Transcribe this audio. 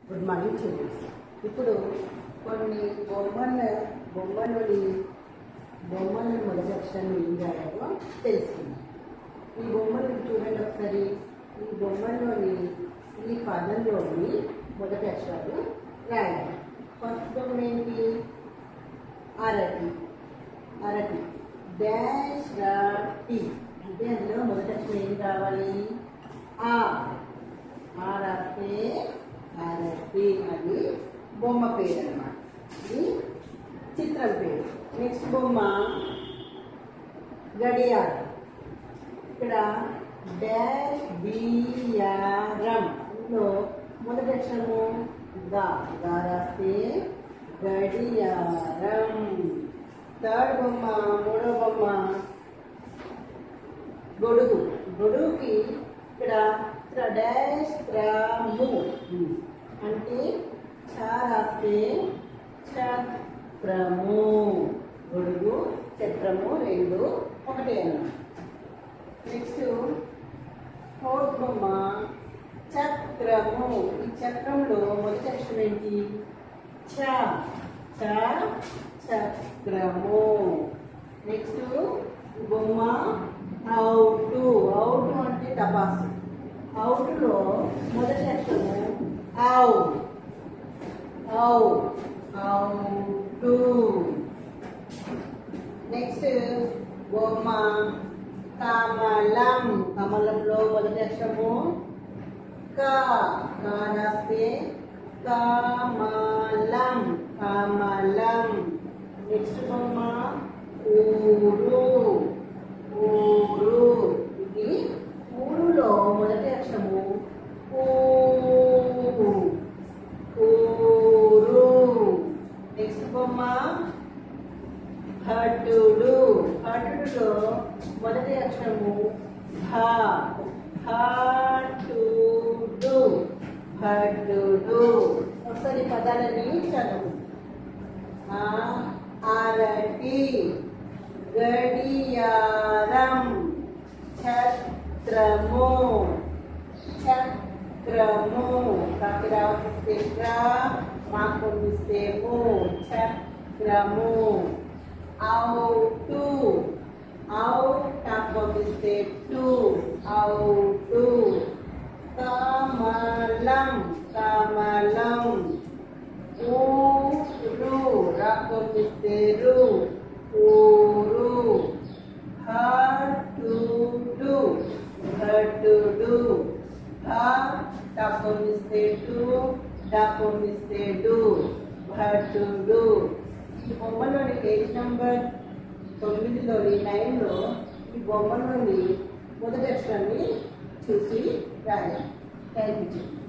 good morning children's ఇప్పుడు కొన్ని బొమ్మల బొమ్మలోని బొమ్మల మొదటి అక్షరం ఏం రాయాలో తెలుసుకుందాం ఈ బొమ్మలు చూడండి ఒకసారి ఈ బొమ్మలోని ఈ పదంలోని మొదటి అక్షరాలు రాయాలి ఫస్ట్ బొమ్మ ఏంటి అరటి అరటి డాష్ రాటి అంటే అందులో మొదటి అక్షరం ఏం రావాలి ఆ ఆ రాస్తే అరటి అది బొమ్మ పేరు అన్నమాట ఇది చిత్రం పేరు నెక్స్ట్ బొమ్మ గడియారం ఇక్కడ డాష్ బియారం ఇందులో మొదటి అక్షరము గా గా రాస్తే గడియారం థర్డ్ బొమ్మ మూడో బొమ్మ గొడుగు గొడుగుకి ఇక్కడ త్ర డాష్ త్రము అంటే చ రాస్తే ఛత్రము గొడుగు చత్రము రెండు ఒకటే అన్నమాట నెక్స్ట్ ఫోర్త్ బొమ్మ చక్రము ఈ చక్రంలో మొదటి అక్షరం ఏంటి చ చ చక్రము నెక్స్ట్ బొమ్మ అవుటు అవుటు అంటే టపాసు అవుటులో మొదటి అక్షరము ఔ ఔ అవుటు నెక్స్ట్ బొమ్మ కమలం కమలంలో మొదటి అక్షరము క కా రాస్తే కమలం కమలం నెక్స్ట్ బొమ్మ ఊరు ఊరు ఇది ఊరులో మొదటి అక్షరము ఊ ఊరు నెక్స్ట్ బొమ్మ భటుడు భటుడులో మొదటి అక్షరము భ భటుడు భటుడు ఒకసారి ఈ పదాలని చదువు ఆ, అరటి గడియారం ఛత్రము చక్రము కాకి రావటిస్తే క్ర మాకు పంపిస్తే ము చక్రము అవుటు అవుట్ నాకు పంపిస్తే టు అవుటు కమలం కమలం ఊరు రాకు పంపిస్తే రు ఊరు భటుడు భటుడు డబ్బుమిస్తే టు డబ్బుమిస్తే డు భటుడు ఈ బొమ్మలోని పేజ్ నంబర్ తొమ్మిదిలోని నైన్లో ఈ బొమ్మలోని మొదటి అక్షరాన్ని చూసి రాయాలి థ్యాంక్ యూ